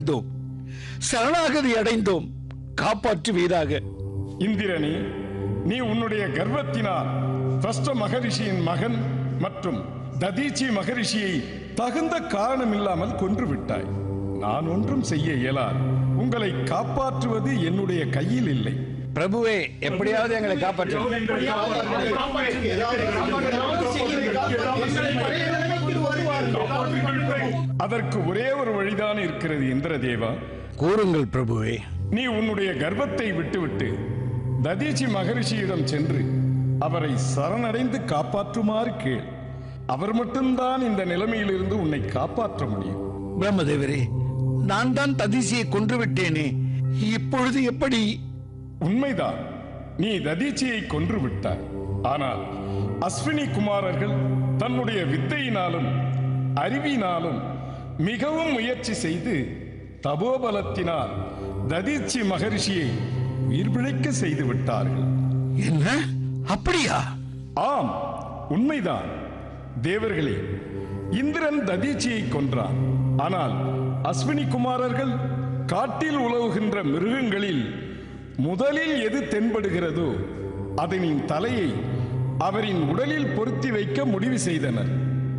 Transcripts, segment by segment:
அடைந்தோம் சரணாகதி அடைந்தோம் காப்பாற்றுவீராக இந்திரனே நீ உன்னுடைய கர்வத்தினால் பிரஷ்ட மகரிஷியின் மகன் மற்றும் ததீச்சி மகரிஷியை தகுந்த காரணமில்லாமல் கொன்று விட்டாய் நான் ஒன்றும் செய்ய இயலாது உங்களை காப்பாற்றுவது என்னுடைய கையில் இல்லை பிரபுவே எப்படியாவது எங்களை காப்பாற்று அதற்கு ஒரே ஒரு வழிதான் இருக்கிறது இந்திரதேவா கூறுங்கள் பிரபுவே நீ உன்னுடைய கர்வத்தை விட்டுவிட்டு ததீச்சி மகரிஷியிடம் சென்று அவரை சரணடைந்து காப்பாற்றுமாறு கேள் அவர் மட்டும்தான் இந்த நிலைமையிலிருந்து உன்னை காப்பாற்ற முடியும் பிரம்மதேவரே நான் தான் ததிசியை கொன்று விட்டேனே இப்பொழுது எப்படி உண்மைதான் நீ ததீச்சியை கொன்று விட்டாய் ஆனால் அஸ்வினி குமாரர்கள் தன்னுடைய வித்தையினாலும் அறிவினாலும் மிகவும் முயற்சி செய்து தபோபலத்தினால் ததீச்சி மகரிஷியை உயிர் பிழைக்க செய்து விட்டார்கள் என்ன அப்படியா ஆம் உண்மைதான் தேவர்களே இந்திரன் ததீச்சியை கொன்றான் ஆனால் அஸ்வினி குமாரர்கள் காட்டில் உலவுகின்ற மிருகங்களில் முதலில் எது தென்படுகிறதோ அதனின் தலையை அவரின் உடலில் பொருத்தி வைக்க முடிவு செய்தனர்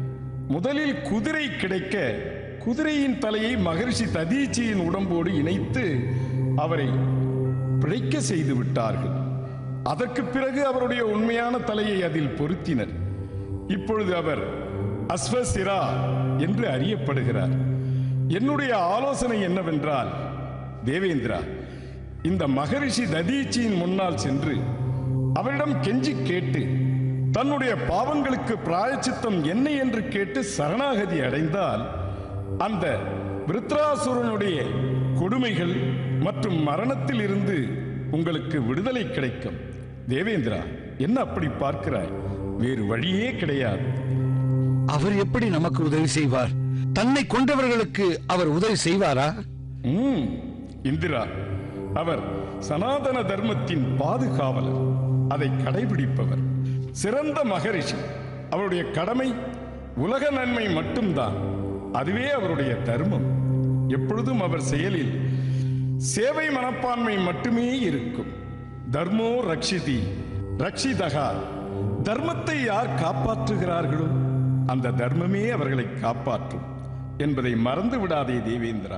முதலில் குதிரை கிடைக்க குதிரையின் தலையை மகரிஷி ததீச்சியின் உடம்போடு இணைத்து அவரை பிழைக்க செய்து விட்டார்கள் அதற்கு பிறகு அவருடைய உண்மையான தலையை அதில் பொருத்தினர் இப்பொழுது அவர் அஸ்வசிரா என்று அறியப்படுகிறார் என்னுடைய ஆலோசனை என்னவென்றால் தேவேந்திரா இந்த மகரிஷி ததீச்சியின் முன்னால் சென்று அவரிடம் கெஞ்சி கேட்டு தன்னுடைய பாவங்களுக்கு பிராயச்சித்தம் என்ன என்று கேட்டு சரணாகதி அடைந்தால் அந்த விருத்ராசுரனுடைய கொடுமைகள் மற்றும் மரணத்தில் இருந்து உங்களுக்கு விடுதலை கிடைக்கும் தேவேந்திரா என்ன அப்படி பார்க்கிறாய் வேறு வழியே கிடையாது அவர் எப்படி நமக்கு உதவி செய்வார் தன்னை கொன்றவர்களுக்கு அவர் உதவி செய்வாரா ம், இந்திரா அவர் சனாதன தர்மத்தின் பாதுகாவலர் அதை கடைபிடிப்பவர் சிறந்த மகரிஷி அவருடைய கடமை உலக நன்மை மட்டும்தான் அதுவே அவருடைய தர்மம் எப்பொழுதும் அவர் செயலில் சேவை மனப்பான்மை மட்டுமே இருக்கும் தர்மோ ரக்ஷிதி ரக்ஷிதகா தர்மத்தை யார் காப்பாற்றுகிறார்களோ அந்த தர்மமே அவர்களை காப்பாற்றும் என்பதை மறந்து விடாதே தேவேந்திரா